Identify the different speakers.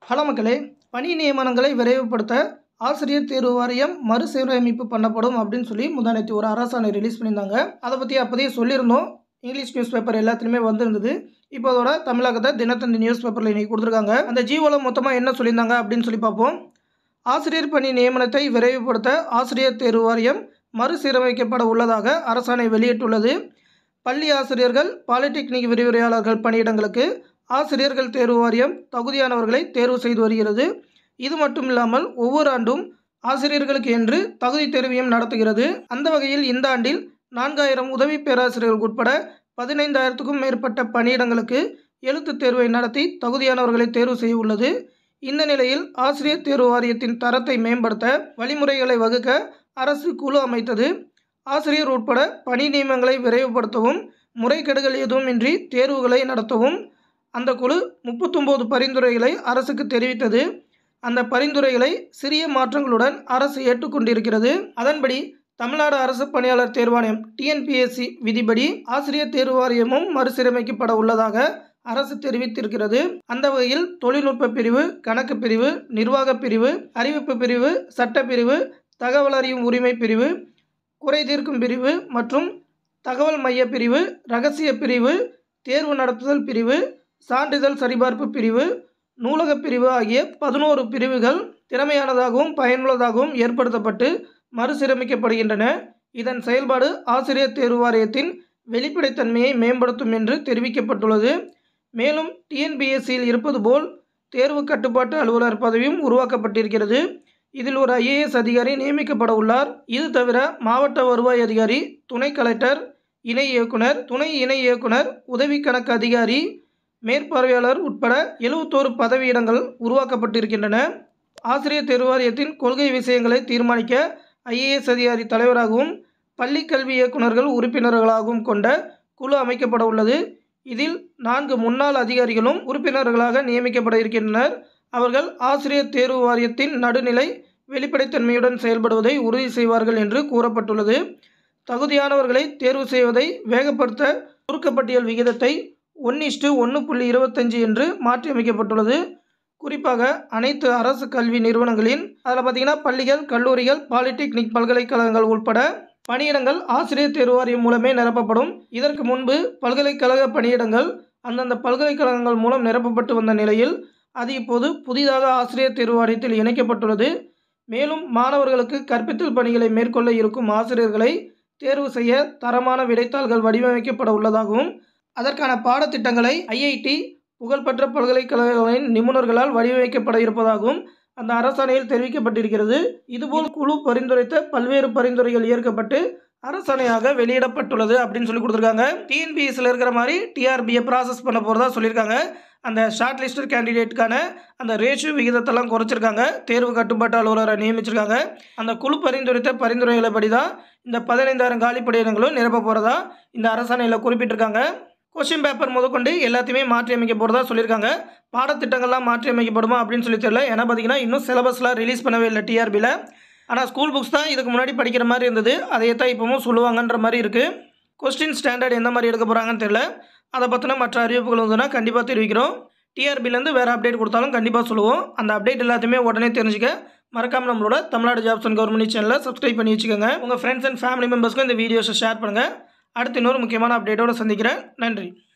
Speaker 1: hello மக்களே பணி நியமனங்களை விரைவுபடுத்த ஆசிரியர் தேர்வு வாரியம் மறுசீரமைப்பு பண்ணப்படும் அப்படின்னு சொல்லி முந்தானத்து ஒரு அரசாணை ரிலீஸ் பண்ணியிருந்தாங்க அதை பற்றி அப்போதையே சொல்லியிருந்தோம் இங்கிலீஷ் நியூஸ் பேப்பர் எல்லாத்துலேயுமே வந்திருந்தது இப்போ அதோட தமிழகத்தை தினத்தந்தி நியூஸ் பேப்பரில் இன்றைக்கி கொடுத்துருக்காங்க அந்த ஜீவோவில் மொத்தமாக என்ன சொல்லியிருந்தாங்க அப்படின்னு சொல்லி பார்ப்போம் ஆசிரியர் பணி நியமனத்தை விரைவுபடுத்த ஆசிரியர் தேர்வு வாரியம் மறுசீரமைக்கப்பட உள்ளதாக அரசாணை வெளியிட்டுள்ளது பள்ளி ஆசிரியர்கள் பாலிடெக்னிக் விரிவுரையாளர்கள் பணியிடங்களுக்கு ஆசிரியர்கள் தேர்வு வாரியம் தகுதியானவர்களை தேர்வு செய்து வருகிறது இது மட்டும் இல்லாமல் ஒவ்வொரு ஆண்டும் ஆசிரியர்களுக்கு என்று தகுதி தேர்வையும் நடத்துகிறது அந்த வகையில் இந்த ஆண்டில் நான்காயிரம் உதவி பேராசிரியர்கள் உட்பட பதினைந்தாயிரத்துக்கும் மேற்பட்ட பணியிடங்களுக்கு எழுத்துத் தேர்வை நடத்தி தகுதியானவர்களை தேர்வு செய்ய உள்ளது இந்த நிலையில் ஆசிரியர் தேர்வு வாரியத்தின் தரத்தை மேம்படுத்த வழிமுறைகளை வகுக்க அரசு குழு அமைத்தது ஆசிரியர் உட்பட பணி நியமனங்களை விரைவுபடுத்தவும் முறைகேடுகள் எதுவுமின்றி தேர்வுகளை நடத்தவும் அந்த குழு முப்பத்தொம்போது பரிந்துரைகளை அரசுக்கு தெரிவித்தது அந்த பரிந்துரைகளை சிறிய மாற்றங்களுடன் அரசு ஏற்றுக்கொண்டிருக்கிறது அதன்படி தமிழ்நாடு அரசு பணியாளர் தேர்வாணையம் டிஎன்பிஎஸ்சி விதிப்படி ஆசிரியர் தேர்வு வாரியமும் மறுசீரமைக்கப்பட உள்ளதாக அரசு தெரிவித்திருக்கிறது அந்த வகையில் தொழில்நுட்ப பிரிவு கணக்கு பிரிவு நிர்வாக பிரிவு அறிவிப்பு பிரிவு சட்டப்பிரிவு தகவல் அறியும் உரிமை பிரிவு குறை தீர்க்கும் பிரிவு மற்றும் தகவல் மைய பிரிவு ரகசிய பிரிவு தேர்வு நடத்துதல் பிரிவு சான்றிதழ் சரிபார்ப்பு பிரிவு நூலகப் பிரிவு ஆகிய பதினோரு பிரிவுகள் திறமையானதாகவும் பயனுள்ளதாகவும் ஏற்படுத்தப்பட்டு மறுசீரமைக்கப்படுகின்றன இதன் செயல்பாடு ஆசிரியர் தேர்வு வாரியத்தின் வெளிப்படைத்தன்மையை மேம்படுத்தும் என்று தெரிவிக்கப்பட்டுள்ளது மேலும் டிஎன்பிஎஸ்சியில் இருப்பது போல் தேர்வு கட்டுப்பாட்டு அலுவலர் பதவியும் உருவாக்கப்பட்டிருக்கிறது இதில் ஒரு ஐஏஎஸ் அதிகாரி நியமிக்கப்பட உள்ளார் இது தவிர மாவட்ட வருவாய் அதிகாரி துணை கலெக்டர் இணை இயக்குனர் துணை இணை இயக்குனர் உதவி கணக்கு அதிகாரி மேற்பார்வையாளர் உட்பட எழுபத்தோரு பதவியிடங்கள் உருவாக்கப்பட்டிருக்கின்றன ஆசிரியர் தேர்வு வாரியத்தின் கொள்கை விஷயங்களை தீர்மானிக்க ஐஏஎஸ் அதிகாரி தலைவராகவும் பள்ளி கல்வி இயக்குநர்கள் உறுப்பினர்களாகவும் கொண்ட குழு அமைக்கப்பட உள்ளது இதில் நான்கு முன்னாள் அதிகாரிகளும் உறுப்பினர்களாக நியமிக்கப்பட இருக்கின்றனர் அவர்கள் ஆசிரியர் தேர்வு வாரியத்தின் நடுநிலை வெளிப்படைத்தன்மையுடன் செயல்படுவதை உறுதி செய்வார்கள் என்று கூறப்பட்டுள்ளது தகுதியானவர்களை தேர்வு செய்வதை வேகப்படுத்த சுருக்கப்பட்டியல் விகிதத்தை ஒன் இஷ்டு ஒன்று புள்ளி இருபத்தஞ்சு என்று மாற்றியமைக்கப்பட்டுள்ளது குறிப்பாக அனைத்து அரசு கல்வி நிறுவனங்களின் அதில் பார்த்திங்கன்னா பள்ளிகள் கல்லூரிகள் பாலிடெக்னிக் பல்கலைக்கழகங்கள் உட்பட பணியிடங்கள் ஆசிரியர் தேர்வு வாரியம் மூலமே நிரப்பப்படும் இதற்கு முன்பு பல்கலைக்கழக பணியிடங்கள் அந்தந்த பல்கலைக்கழகங்கள் மூலம் நிரப்பப்பட்டு வந்த நிலையில் அது இப்போது புதிதாக ஆசிரியர் தேர்வு வாரியத்தில் இணைக்கப்பட்டுள்ளது மேலும் மாணவர்களுக்கு கற்பித்தல் பணிகளை மேற்கொள்ள இருக்கும் ஆசிரியர்களை தேர்வு செய்ய தரமான விடைத்தாள்கள் வடிவமைக்கப்பட உள்ளதாகவும் அதற்கான பாடத்திட்டங்களை ஐஐடி புகழ்பெற்ற பல்கலைக்கழகங்களின் நிபுணர்களால் வடிவமைக்கப்பட இருப்பதாகவும் அந்த அரசாணையில் தெரிவிக்கப்பட்டிருக்கிறது இதுபோல் குழு பரிந்துரைத்த பல்வேறு பரிந்துரைகள் ஏற்கப்பட்டு அரசாணையாக வெளியிடப்பட்டுள்ளது அப்படின்னு சொல்லி கொடுத்துருக்காங்க டிஎன்பிஎஸ்சில் இருக்கிற மாதிரி டிஆர்பியை ப்ராசஸ் பண்ண போகிறதா சொல்லியிருக்காங்க அந்த ஷார்ட் லிஸ்டட் கேண்டிடேட்டுக்கான அந்த ரேஷியோ விகிதத்தெல்லாம் குறைச்சிருக்காங்க தேர்வு கட்டுப்பாட்டு அலுவலரை நியமிச்சிருக்காங்க அந்த குழு பரிந்துரைத்த பரிந்துரைகளை படி தான் இந்த பதினைந்தாயிரம் காலி பணியிடங்களும் நிரப்ப போகிறதா இந்த அரசாணையில் குறிப்பிட்டிருக்காங்க கொஷின் பேப்பர் முதற்கொண்டு எல்லாத்தையுமே மாற்றி அமைக்க போகிறதா சொல்லியிருக்காங்க பாடத்திட்டங்கள்லாம் மாற்றி அமைக்கப்படுமா அப்படின்னு சொல்லி தெரியல ஏன்னா பார்த்தீங்கன்னா இன்னும் சிலபஸ்லாம் ரிலீஸ் பண்ணவே இல்லை டிஆர்பியில் ஆனால் ஸ்கூல் புக்ஸ் தான் இதுக்கு முன்னாடி படிக்கிற மாதிரி இருந்தது அதையே தான் இப்போவும் சொல்லுவாங்கன்ற மாதிரி இருக்குது கொஸ்டின் ஸ்டாண்டர்ட் எந்த மாதிரி எடுக்க போகிறாங்கன்னு தெரியல அதை பற்றின மற்ற அறிவிப்புகள் வந்ததுன்னா கண்டிப்பாக தெரிவிக்கிறோம் டிஆர்பிலேருந்து வேறு அப்டேட் கொடுத்தாலும் கண்டிப்பாக சொல்லுவோம் அந்த அப்டேட் எல்லாத்தையுமே உடனே தெரிஞ்சுக்க மறக்காமல் நம்மளோட தமிழ்நாடு ஜாப்ஸ் அண்ட் கவர்மெண்ட் சேனலை சப்ஸ்கிரைப் பண்ணி வச்சுக்கோங்க உங்கள் ஃப்ரெண்ட்ஸ் அண்ட் ஃபேமிலி மெம்பர்ஸ்க்கும் இந்த வீடியோஸை ஷேர் பண்ணுங்கள் அடுத்து இன்னொரு முக்கியமான அப்டேட்டோடு சந்திக்கிறேன் நன்றி